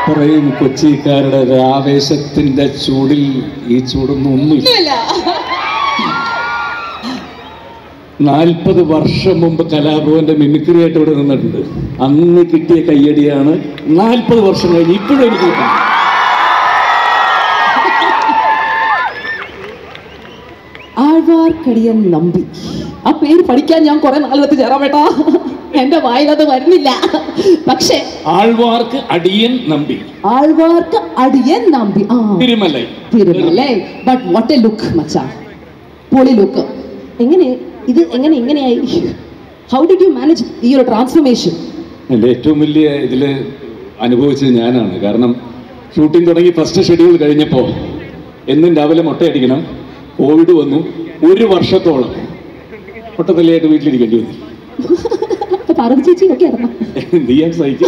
പറയും കൊച്ചിക്കാരുടെ ഒരു ആവേശത്തിന്റെ ചൂടിൽ ഈ ചൂടൊന്നും ഒന്നുമില്ല ഒന്നുമില്ല നാൽപ്പത് വർഷം മുമ്പ് കലാഭവന്റെ മിമിക്രി ആയിട്ട് ഇവിടെ നിന്നിട്ടുണ്ട് അന്ന് കിട്ടിയ കയ്യടിയാണ് നാൽപ്പത് വർഷം കഴിഞ്ഞ് ഇപ്പോഴും എനിക്ക് കിട്ടുന്നത്. ആഴ്വാർക്കടിയൻ നമ്പി ആ പേര് പഠിക്കാൻ ഞാൻ കുറെ നാളെടുത്ത് ചേരാമേട്ടാ എന്റെ വായിലത് വരുന്നില്ല പക്ഷെ ആൾവാർക്ക് അടിയൻ നമ്പി ആഴ്വാർക്ക് അടിയൻ നമ്പി ആ തിരുമലൈ തിരുമല്ലേ ബട്ട് വാട്ട് എ ലുക്ക് മച്ചാ പൊളി ലുക്ക് എങ്ങനെ ഇത് എങ്ങനെ ഇങ്ങനെയായി ഹൗ ഡിഡ് യു മാനേജ് ഈ ഒരു ട്രാൻസ്ഫോർമേഷൻ എൻ്റെ ഏറ്റവും വലിയ ഇതിൽ അനുഭവിച്ചത് ഞാനാണ് കാരണം ഷൂട്ടിംഗ് തുടങ്ങി ഫസ്റ്റ് ഷെഡ്യൂൾ കഴിഞ്ഞപ്പോൾ എന്നും രാവിലെ മുട്ടയടിക്കണം കോവിഡ് വന്നു ഒരു വർഷത്തോളം മുട്ടത്തല്ലിയായിട്ട് വീട്ടിലിരിക്കേണ്ടി വന്നു പാർവതി ചേച്ചി ഒക്കെ ആയിരുന്നു എന്ത് ചെയ്യാൻ സഹിക്കും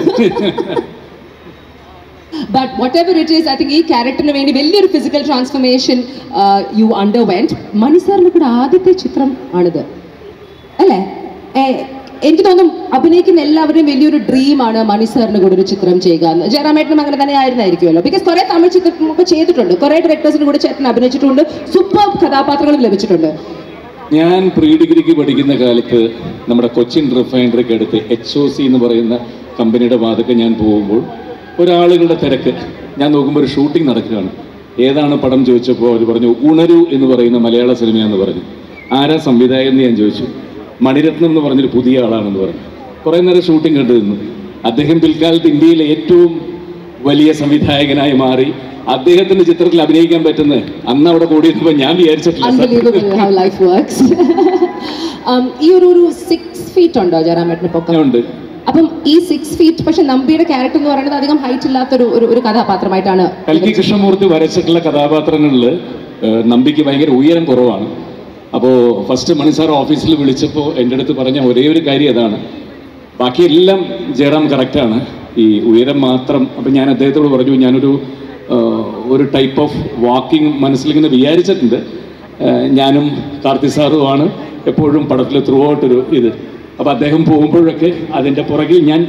but whatever it is I think ഈ ക്യാരക്ടറിന് വേണ്ടി വലിയൊരു physical transformation you underwent Mani സാറിന്റെ കൂടെ ആദ്യത്തെ ചിത്രം ആണിത് അല്ലേ ഏ, എനിക്ക് തോന്നും അഭിനയിക്കുന്ന എല്ലാവരുടെയും വലിയൊരു ഡ്രീമാണ് മണി സാറിന് കൂടെ ഒരു ചിത്രം ചെയ്യുക എന്ന് ജയറാമേട്ടനും അങ്ങനെ തന്നെ ആയിരുന്നായിരിക്കുമല്ലോ ബിക്കോസ് കുറെ തമിഴ് ചിത്രം ഒക്കെ ചെയ്തിട്ടുണ്ട് കുറെ ഡയറക്ടേഴ്സിന് കൂടെ ചേട്ടൻ അഭിനയിച്ചിട്ടുണ്ട് സൂപ്പർ കഥാപാത്രങ്ങളും ലഭിച്ചിട്ടുണ്ട് ഞാൻ പ്രീ ഡിഗ്രിക്ക് പഠിക്കുന്ന കാലത്ത് നമ്മുടെ കൊച്ചിൻ റിഫൈനറിക്ക് അടുത്ത് എച്ച് ഒ സി എന്ന് പറയുന്ന കമ്പനിയുടെ വാതൊക്കെ ഞാൻ പോകുമ്പോൾ ഒരാളുകളുടെ തിരക്ക് ഞാൻ നോക്കുമ്പോൾ ഒരു ഷൂട്ടിംഗ് നടക്കുകയാണ് ഏതാണ് പടം ചോദിച്ചപ്പോൾ അവർ പറഞ്ഞു ഉണരു എന്ന് പറയുന്ന മലയാള സിനിമയെന്ന് പറഞ്ഞു ആരാ സംവിധായകൻ എന്ന് ഞാൻ ചോദിച്ചു മണിരത്നം എന്ന് പറഞ്ഞൊരു പുതിയ ആളാണെന്ന് പറഞ്ഞു കുറേ നേരം ഷൂട്ടിംഗ് കണ്ടു നിന്നു അദ്ദേഹം പിൽക്കാലത്ത് ഇന്ത്യയിലെ ഏറ്റവും വലിയ സംവിധായകനായി മാറി അദ്ദേഹത്തിന്റെ ചിത്രത്തിൽ അഭിനയിക്കാൻ പറ്റുന്ന അന്ന് അവിടെ കൂടിയിരുന്നപ്പോൾ ഞാൻ വിചാരിച്ചിട്ടില്ല അൺബിലീവബിൾ ഹൗ ലൈഫ് വർക്ക്സ് ഈ ഒരു ഒരു സിക്സ് ഫീറ്റ് ഉണ്ടോ ജയറാമേട്ടന് പൊക്കം ഉണ്ട് അപ്പം ഈ സിക്സ് ഫീറ്റ് പക്ഷെ നമ്പിയുടെ ക്യാരക്ടർ എന്ന് പറയുന്നത് അധികം ഹൈറ്റ് ഇല്ലാത്തൊരു ഒരു ഒരു കഥാപാത്രമായിട്ടാണ് കൽക്കി കൃഷ്ണമൂർത്തി വരച്ചിട്ടുള്ള കഥാപാത്രങ്ങളിൽ നമ്പിക്ക് ഭയങ്കര ഉയരം കുറവാണ് അപ്പോൾ ഫസ്റ്റ് മണി സാർ ഓഫീസിൽ വിളിച്ചപ്പോൾ എൻ്റെ അടുത്ത് പറഞ്ഞ ഒരേ ഒരു കാര്യം അതാണ് ബാക്കിയെല്ലാം ജയറാം കറക്റ്റാണ് ഈ ഉയരം മാത്രം അപ്പം ഞാൻ അദ്ദേഹത്തോട് പറഞ്ഞു ഞാനൊരു ആ, ഒരു ടൈപ്പ് ഓഫ് വാക്കിംഗ് മനസ്സിലിങ്ങനെ വിചാരിച്ചിട്ടുണ്ട് ആ, ഞാനും കാർത്തി സാറുമാണ് എപ്പോഴും പടത്തിൽ ത്രൂ ഔട്ടൊരു ഇത് അപ്പോൾ അദ്ദേഹം പോകുമ്പോഴൊക്കെ അതിൻ്റെ പുറകിൽ ഞാൻ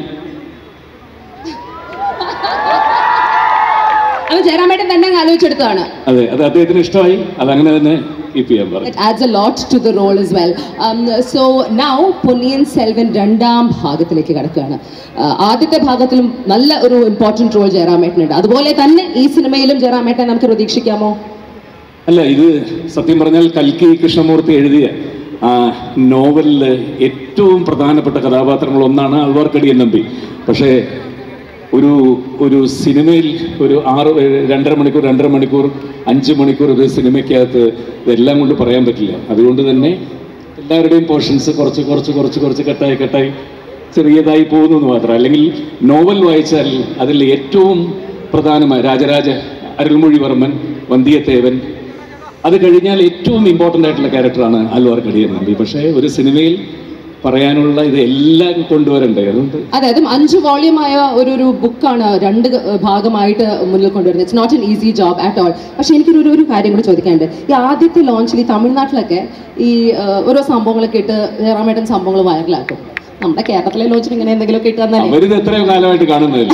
അത് ജയറാമേട്ടൻ തന്നെ അങ്ങ് ആലോചിച്ചെടുത്തതാണ് അതെ അത് അദ്ദേഹത്തിന് ഇഷ്ടമായി അതങ്ങനെ തന്നെ കീപ്പ് ചെയ്യാൻ പറഞ്ഞു It adds a lot to the role as well. Um, so now Ponniyin Selvan രണ്ടാം ഭാഗത്തിലേക്ക് കടക്കുകയാണ് Uh, ആദ്യത്തെ ഭാഗത്തിലും നല്ല ഒരു ഇമ്പോർട്ടൻറ്റ് റോൾ ജയറാമേട്ടനുണ്ട് അതുപോലെ തന്നെ ഈ സിനിമയിലും ജയറാമേട്ടനെ നമുക്ക് പ്രതീക്ഷിക്കാമോ അല്ല ഇത് സത്യം പറഞ്ഞാൽ കൽക്കി കൃഷ്ണമൂർത്തി എഴുതിയ ആ നോവലിൽ ഏറ്റവും പ്രധാനപ്പെട്ട കഥാപാത്രങ്ങൾ ഒന്നാണ് ആൾവാർക്കടിയൻ നമ്പി പക്ഷേ ഒരു ഒരു സിനിമയിൽ ഒരു ആറ് ഏഴ് രണ്ടര മണിക്കൂർ രണ്ടര മണിക്കൂർ അഞ്ച് മണിക്കൂർ ഒരു സിനിമയ്ക്കകത്ത് ഇതെല്ലാം കൊണ്ട് പറയാൻ പറ്റില്ല അതുകൊണ്ട് തന്നെ എല്ലാവരുടെയും പോർഷൻസ് കുറച്ച് കുറച്ച് കുറച്ച് കുറച്ച് കട്ടായി കട്ടായി ചെറിയതായി പോകുന്നു എന്ന് മാത്രം അല്ലെങ്കിൽ നോവൽ വായിച്ചാൽ അതിൽ ഏറ്റവും പ്രധാനമായ രാജരാജ അരുൾമൊഴിവർമ്മൻ വന്ദിയത്തേവൻ അത് കഴിഞ്ഞാൽ ഏറ്റവും ഇമ്പോർട്ടൻ്റ് ആയിട്ടുള്ള ക്യാരക്ടറാണ് അൽവാർ കടിയൻ നമ്പി പക്ഷേ ഒരു സിനിമയിൽ പറയാനുള്ള ഇത് എല്ലാം കൊണ്ടുവരണ്ടേ അതുകൊണ്ട് അതെ അതും അഞ്ച് വോള്യമായ ഒരു ഒരു ബുക്കാണ് രണ്ട് ഭാഗമായിട്ട് മുന്നിൽ കൊണ്ടുവരുന്നത് it's not an easy job at all പക്ഷെ എനിക്കൊരു ഒരു- ഒരു കാര്യം കൂടി ചോദിക്കാനുണ്ട് ഈ ആദ്യത്തെ ലോഞ്ചിൽ ഈ തമിഴ്നാട്ടിലൊക്കെ ഈ ആ, ഓരോ സംഭവങ്ങളൊക്കെ ഇട്ട് ജയറാമേട്ടൻ സംഭവങ്ങൾ വൈറലാക്കും നമ്മുടെ കേരളത്തിലെ ലോഞ്ചിൽ ഇങ്ങനെ എന്തെങ്കിലുമൊക്കെ ഇട്ട് തന്നാലേ അവരിത് എത്രയോ കാലമായിട്ട് കാണുന്നതല്ലേ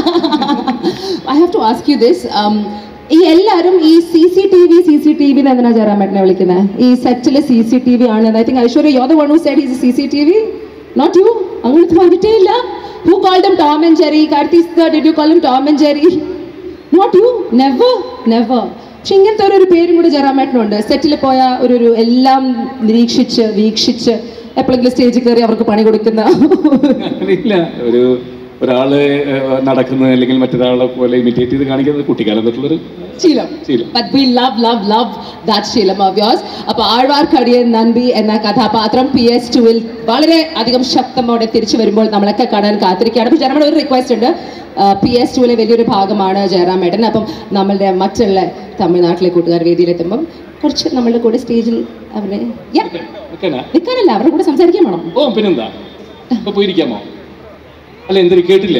I have to ask you this ഈ എല്ലാവരും ഈ C C T V C C T V എന്തിനാ ജയറാമേട്ടനെ വിളിക്കുന്നത് ഈ സെറ്റിൽ സി സി ടി വി ആണ് I think Aishwarya you're the one who said is C C T V not you അങ്ങനത്തെ പറഞ്ഞിട്ടേ ഇല്ല who call them Tom and Jerry Karthi did you call Tom and Jerry not you never never പക്ഷെ ഇങ്ങനത്തെ ഒരു ഒരു പേരും കൂടി ജയറാമേട്ടനുണ്ട് സെറ്റിൽ പോയ ഒരു ഒരു എല്ലാം നിരീക്ഷിച്ച് വീക്ഷിച്ച് എപ്പോഴെങ്കിലും സ്റ്റേജിൽ കയറി അവർക്ക് പണി കൊടുക്കുന്ന അങ്ങനെയില്ല ഒരു ഒരാള് ഏഹ്, നടക്കുന്നത് അല്ലെങ്കിൽ മറ്റൊരാളെ പോലെ ഇമിറ്റേറ്റ് ചെയ്ത് കാണിക്കുന്നത് കുട്ടിക്കാലം തൊട്ടുള്ളൊരു ശീലം ശീലം but we love love love that ശീലം ഓഫ് യോസ് അപ്പോൾ ആഴ്വാർക്കടിയൻ നമ്പി എന്ന കഥാപാത്രം പി എസ് ടുവിൽ വളരെ അധികം ശക്തമോടെ തിരിച്ചു വരുമ്പോൾ നമ്മളൊക്കെ കാണാൻ കാത്തിരിക്കുകയാണ് അപ്പോൾ ജനങ്ങളുടെ ഒരു റിക്വസ്റ്റ് ഉണ്ട് പി എസ് ടുവിലെ വലിയൊരു ഭാഗമാണ് ജയറാം ഏട്ടൻ അപ്പം നമ്മളുടെ മറ്റുള്ള തമിഴ്നാട്ടിലെ കൂട്ടുകാർ വേദിയിലെത്തുമ്പം കുറച്ച് നമ്മളുടെ കൂടെ സ്റ്റേജിൽ അവരെ Yeah, നിൽക്കാനാ നിൽക്കാനല്ല അവരുടെ കൂടെ സംസാരിക്കാൻ വേണം ഓ പിന്നെന്താ ഇപ്പൊ പോയിരിക്കാമോ അല്ല എന്തൊരു കേട്ടില്ല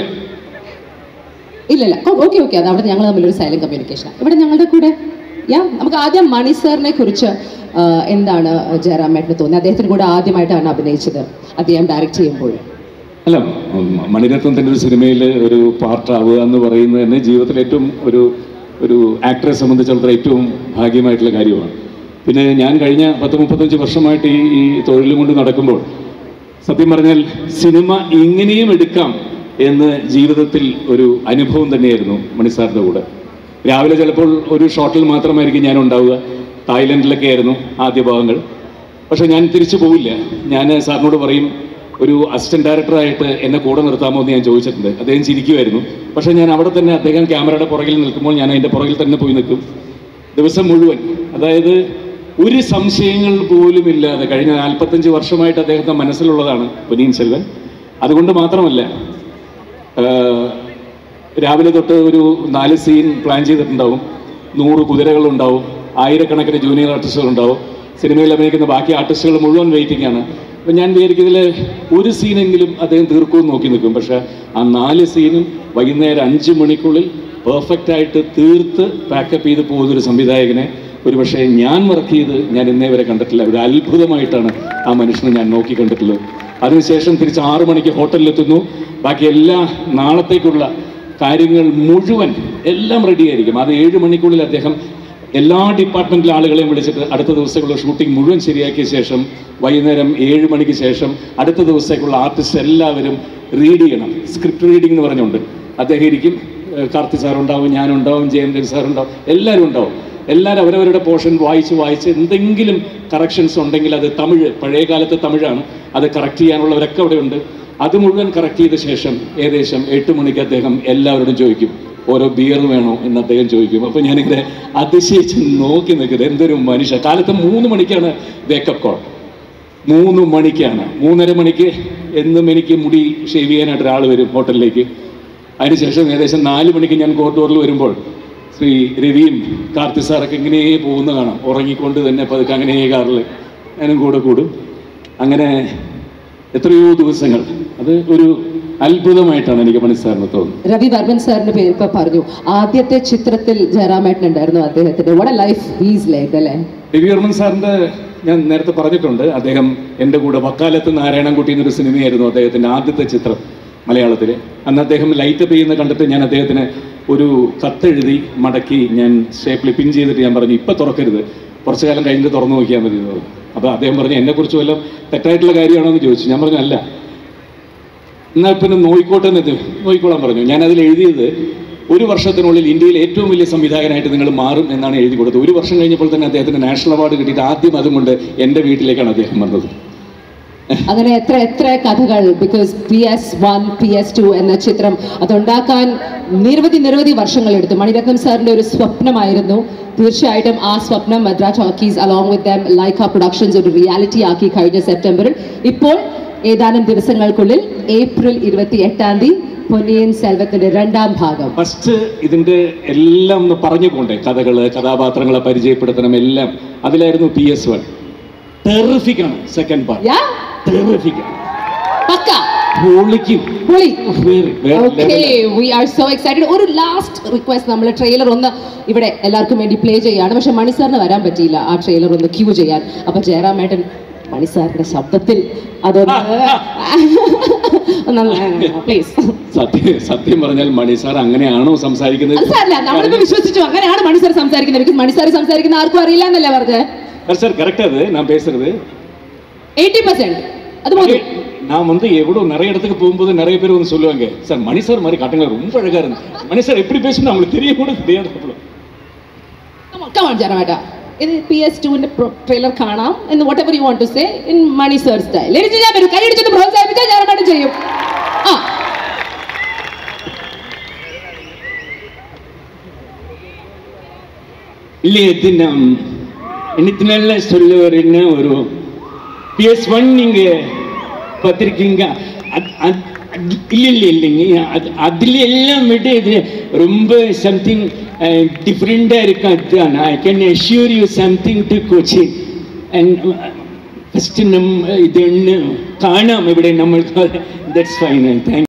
ഇല്ല ഇല്ല ഓക്കെ ഓക്കെ അത് അവിടെ ഞങ്ങൾ തമ്മിലൊരു സൈലന്റ് കമ്മ്യൂണിക്കേഷൻ ഇവിടെ ഞങ്ങളുടെ കൂടെ യാ നമുക്ക് ആദ്യം മണി സാറിനെ കുറിച്ച് ആ, എന്താണ് ജയറാമേട്ടന് തോന്നുന്നത് അദ്ദേഹത്തിന് കൂടെ ആദ്യമായിട്ടാണ് അഭിനയിച്ചത് അദ്ദേഹം ഡയറക്റ്റ് ചെയ്യുമ്പോൾ അല്ല ഉം, മണിരത്നത്തിൻ്റെ ഒരു സിനിമയിൽ ഒരു പാർട്ടാവുക എന്ന് പറയുന്നത് തന്നെ ജീവിതത്തിൽ ഏറ്റവും ഒരു ഒരു ആക്ടറെ സംബന്ധിച്ചിടത്തോളം ഏറ്റവും ഭാഗ്യമായിട്ടുള്ള കാര്യമാണ് പിന്നെ ഞാൻ കഴിഞ്ഞ പത്ത് മുപ്പത്തഞ്ച് വർഷമായിട്ട് ഈ ഈ തൊഴിലും കൊണ്ട് നടക്കുമ്പോൾ സത്യം പറഞ്ഞാൽ സിനിമ ഇങ്ങനെയും എടുക്കാം എന്ന് ജീവിതത്തിൽ ഒരു അനുഭവം തന്നെയായിരുന്നു മണിസാറിൻ്റെ കൂടെ രാവിലെ ചിലപ്പോൾ ഒരു ഷോട്ടിൽ മാത്രമായിരിക്കും ഞാൻ ഉണ്ടാവുക തായ്ലൻഡിലൊക്കെ ആയിരുന്നു ആദ്യ ഭാഗങ്ങൾ പക്ഷെ ഞാൻ തിരിച്ചു പോവില്ല ഞാൻ സാറിനോട് പറയും ഒരു അസിസ്റ്റന്റ് ഡയറക്ടറായിട്ട് എന്നെ കൂടെ നിർത്താമോ എന്ന് ഞാൻ ചോദിച്ചിട്ടുണ്ട് അദ്ദേഹം ചിരിക്കുമായിരുന്നു പക്ഷെ ഞാൻ അവിടെ തന്നെ അദ്ദേഹം ക്യാമറയുടെ പുറകിൽ നിൽക്കുമ്പോൾ ഞാൻ അതിൻ്റെ പുറകിൽ തന്നെ പോയി നിൽക്കും ദിവസം മുഴുവൻ അതായത് ഒരു സംശയങ്ങൾ പോലും ഇല്ലാതെ കഴിഞ്ഞ നാൽപ്പത്തഞ്ച് വർഷമായിട്ട് അദ്ദേഹത്തെ മനസ്സിലുള്ളതാണ് പൊന്നിയിൻ സെൽവൻ അതുകൊണ്ട് മാത്രമല്ല ആഹ്, രാവിലെ തൊട്ട് ഒരു നാല് സീൻ പ്ലാൻ ചെയ്തിട്ടുണ്ടാവും നൂറ് കുതിരകളുണ്ടാവും ആയിരക്കണക്കിന് ജൂനിയർ ആർട്ടിസ്റ്റുകൾ ഉണ്ടാവും സിനിമയിൽ അഭിനയിക്കുന്ന ബാക്കി ആർട്ടിസ്റ്റുകൾ മുഴുവൻ വെയിറ്റിംഗ് ആണ് അപ്പം ഞാൻ വിചാരിക്കുന്നതിൽ ഒരു സീനെങ്കിലും അദ്ദേഹം തീർക്കുമെന്ന് നോക്കി നിൽക്കും പക്ഷെ ആ നാല് സീനും വൈകുന്നേരം അഞ്ച് മണിക്കുള്ളിൽ പെർഫെക്റ്റ് ആയിട്ട് തീർത്ത് പാക്കപ്പ് ചെയ്ത് പോകുന്നൊരു സംവിധായകനെ ഒരു പക്ഷേ ഞാൻ വർക്ക് ചെയ്ത് ഞാൻ ഇന്നേ വരെ കണ്ടിട്ടില്ല ഒരു അത്ഭുതമായിട്ടാണ് ആ മനുഷ്യനെ ഞാൻ നോക്കി കണ്ടിട്ടുള്ളത് അതിനുശേഷം തിരിച്ച് ആറു മണിക്ക് ഹോട്ടലിലെത്തുന്നു ബാക്കി എല്ലാ നാളത്തേക്കുള്ള കാര്യങ്ങൾ മുഴുവൻ എല്ലാം റെഡി ആയിരിക്കും അത് ഏഴ് മണിക്കുള്ളിൽ അദ്ദേഹം എല്ലാ ഡിപ്പാർട്ട്മെന്റിലെ ആളുകളെയും വിളിച്ചിട്ട് അടുത്ത ദിവസത്തേക്കുള്ള ഷൂട്ടിംഗ് മുഴുവൻ ശരിയാക്കിയ ശേഷം വൈകുന്നേരം ഏഴ് മണിക്ക് ശേഷം അടുത്ത ദിവസത്തേക്കുള്ള ആർട്ടിസ്റ്റ് എല്ലാവരും റീഡ് ചെയ്യണം സ്ക്രിപ്റ്റ് റീഡിംഗ് എന്ന് പറഞ്ഞുകൊണ്ട് അദ്ദേഹം ഇരിക്കും ഏഹ് കാർത്തി സാറുണ്ടാവും ഞാനുണ്ടാവും ജയന്തൻ സാറുണ്ടാവും എല്ലാവരും ഉണ്ടാവും എല്ലാവരും അവരവരുടെ പോർഷൻ വായിച്ച് വായിച്ച് എന്തെങ്കിലും കറക്ഷൻസ് ഉണ്ടെങ്കിൽ അത് തമിഴ് പഴയ കാലത്തെ തമിഴാണ് അത് കറക്റ്റ് ചെയ്യാനുള്ളവരൊക്കെ അവിടെ ഉണ്ട് അത് മുഴുവൻ കറക്റ്റ് ചെയ്ത ശേഷം ഏകദേശം എട്ട് മണിക്ക് അദ്ദേഹം എല്ലാവരോടും ചോദിക്കും ഓരോ ബിയർ വേണോ എന്ന് അദ്ദേഹം ചോദിക്കും അപ്പോൾ ഞാനിങ്ങനെ അതിശയിച്ച് നോക്കി നിൽക്കുന്നത് എന്തൊരു മനുഷ്യ കാലത്ത് മൂന്ന് മണിക്കാണ് വേക്കപ്പ് കോൾ മൂന്ന് മണിക്കാണ് മൂന്നര മണിക്ക് എന്നും എനിക്ക് മുടി ഷേവ് ചെയ്യാനായിട്ട് ഒരാൾ വരും ഹോട്ടലിലേക്ക് അതിനുശേഷം ഏകദേശം നാല് മണിക്ക് ഞാൻ കോർട്ടോറിൽ വരുമ്പോൾ ശ്രീ രവിയും കാർത്തി സാറൊക്കെ ഇങ്ങനെ പോകുന്ന കാണാം ഉറങ്ങിക്കൊണ്ട് തന്നെ പതുക്കെ അങ്ങനെ കാറിൽ ഞാനും കൂടെ കൂടും അങ്ങനെ എത്രയോ ദിവസങ്ങൾ അത് ഒരു അത്ഭുതമായിട്ടാണ് എനിക്ക് മനസ്സിലാകുന്ന തോന്നുന്നത് രവി വർമ്മൻ സാറിന്റെ പേര് ഇപ്പൊ പറഞ്ഞു ആദ്യത്തെ ചിത്രത്തിൽ ജയറാമേട്ടൻ ഉണ്ടായിരുന്നു അദ്ദേഹത്തിന്റെ വട ലൈഫ് ഹീസ് ലൈക്ക് അല്ലേ രവിവർമ്മൻ സാറിന്റെ ഞാൻ നേരത്തെ പറഞ്ഞിട്ടുണ്ട് അദ്ദേഹം എൻ്റെ കൂടെ വക്കാലത്ത് നാരായണൻകുട്ടി എന്നൊരു സിനിമയായിരുന്നു അദ്ദേഹത്തിൻ്റെ ആദ്യത്തെ ചിത്രം മലയാളത്തിൽ അന്ന് അദ്ദേഹം ലൈറ്റപ്പ് ചെയ്യുന്ന കണ്ടിട്ട് ഞാൻ അദ്ദേഹത്തിന് ഒരു കത്തെഴുതി മടക്കി ഞാൻ ഷേപ്പിൽ പിൻ ചെയ്തിട്ട് ഞാൻ പറഞ്ഞു ഇപ്പം തുറക്കരുത് കുറച്ചു കാലം കഴിഞ്ഞിട്ട് തുറന്നു നോക്കിയാൽ മതി എന്ന് പറഞ്ഞു അപ്പോൾ അദ്ദേഹം പറഞ്ഞു എന്നെക്കുറിച്ച് വല്ലതും തെറ്റായിട്ടുള്ള കാര്യമാണോ എന്ന് ചോദിച്ചു ഞാൻ പറഞ്ഞു അല്ല എന്നാൽ പിന്നെ നോയിക്കോട്ടെ എന്ന് ഇത് നോയിക്കോളാൻ പറഞ്ഞു ഞാൻ അതിൽ എഴുതിയത് ഒരു വർഷത്തിനുള്ളിൽ ഇന്ത്യയിൽ ഏറ്റവും വലിയ സംവിധായകനായിട്ട് നിങ്ങൾ മാറും എന്നാണ് എഴുതി കൊടുത്തത് ഒരു വർഷം കഴിഞ്ഞപ്പോൾ തന്നെ അദ്ദേഹത്തിന് നാഷണൽ അവാർഡ് കിട്ടിയിട്ട് ആദ്യം അതും കൊണ്ട് എൻ്റെ വീട്ടിലേക്കാണ് അദ്ദേഹം വന്നത് അങ്ങനെ എത്ര എത്ര കഥകൾ because P S one P S two എന്ന ചിത്രം അതുണ്ടാക്കാൻ നിരവധി നിരവധി വർഷങ്ങൾ എടുത്തു മണിരത്നം സാറിന്റെ ഒരു സ്വപ്നമായിരുന്നു തീർച്ചയായിട്ടും ആ സ്വപ്നം Madras Talkies along with them Lyca Productions ഒരു റിയാലിറ്റി ആക്കി കഴിഞ്ഞ സെപ്റ്റംബറിൽ ഇപ്പോൾ ഏതാനും ദിവസങ്ങൾക്കുള്ളിൽ ഏപ്രിൽ ഇരുപത്തി എട്ടാം തീയതി പൊന്നിയൻ സെൽവത്തിന്റെ രണ്ടാം ഭാഗം ഫസ്റ്റ് ഇതിൻ്റെ എല്ലാം ഒന്ന് പറഞ്ഞു പോണ്ടേ കഥകൾ കഥാപാത്രങ്ങളെ പരിചയപ്പെടുത്തണം എല്ലാം അതിലായിരുന്നു പി എസ് വൺ ടെറിഫിക്കാണ് സെക്കൻഡ് പാർട്ട് യാ ടെറിഫിക്കാണ് പക്ക പൊളിക്കും പൊളി വേറെ വേറെ okay level. We are so excited ഒരു ലാസ്റ്റ് റിക്വസ്റ്റ് നമ്മൾ ട്രെയിലർ ഒന്ന് ഇവിടെ എല്ലാവർക്കും വേണ്ടി പ്ലേ ചെയ്യാണ് പക്ഷെ മണി സാറിന് വരാൻ പറ്റിയില്ല ആ ട്രെയിലർ ഒന്ന് ക്യൂ ചെയ്യാൻ അപ്പൊ ജയറാമേട്ടൻ മണി സാറിന്റെ ശബ്ദത്തിൽ അതൊന്ന് പ്ലീസ് സത്യം സത്യം പറഞ്ഞാൽ മണി സാർ അങ്ങനെയാണോ സംസാരിക്കുന്നത് അത് സാറില്ല നമ്മളിപ്പോ വിശ്വസിച്ചു അങ്ങനെയാണ് മണി സാർ സംസാരിക്കുന്നത് ബിക്കോസ് മണി സാർ സംസാരിക്കുന്ന ആർക്കും അറിയില്ല എന്നല്ലേ പറഞ്ഞത് சார் கரெக்டா அது நான் பேசுறது എയ്റ്റി പെർസെന്റ് അത് മതി நான் வந்து எவ்வளோ நிறைய இடத்துக்கு போகும்போது நிறைய பேர் வந்து சொல்லுவாங்க சார் மணி சார் மாதிரி காட்டுங்க ரொம்ப அழகா இருந்து மணி சார் எப்படி பேசணும் அவங்களுக்கு தெரிய கூட தெரியாது அவ்வளோ കമാൺ ജയറാമേട്ട ഇത് പി എസ് ടുവിന്റെ ട്രെയിലർ കാണാം എന്ന് whatever you want to say in Mani sir style എനിക്ക് ഞാൻ വരും കൈയടിച്ചിട്ട് പ്രോത്സാഹിപ്പിച്ചാൽ ജയറാമേട്ടൻ ചെയ്യും ആ இல்லையே தினம் இன்னைக்கு நல்ல சொல்லுவார் என்ன ஒரு பிஎஸ் ஒன் நீங்க பார்த்துருக்கீங்க அது- அது- அது- இல்ல இல்ல இல்லைங்க அது அதுல எல்லாம் விட இது ரொம்ப சம்திங் டிஃப்ரெண்டாக இருக்கும் அதுதான் I can assure you something to coaching and first നമ്മ ഇതൊന്ന് കാണാം ഇവിടെ നമ്മൾക്ക് ദറ്റ്സ് ഫൈൻ താങ്ക്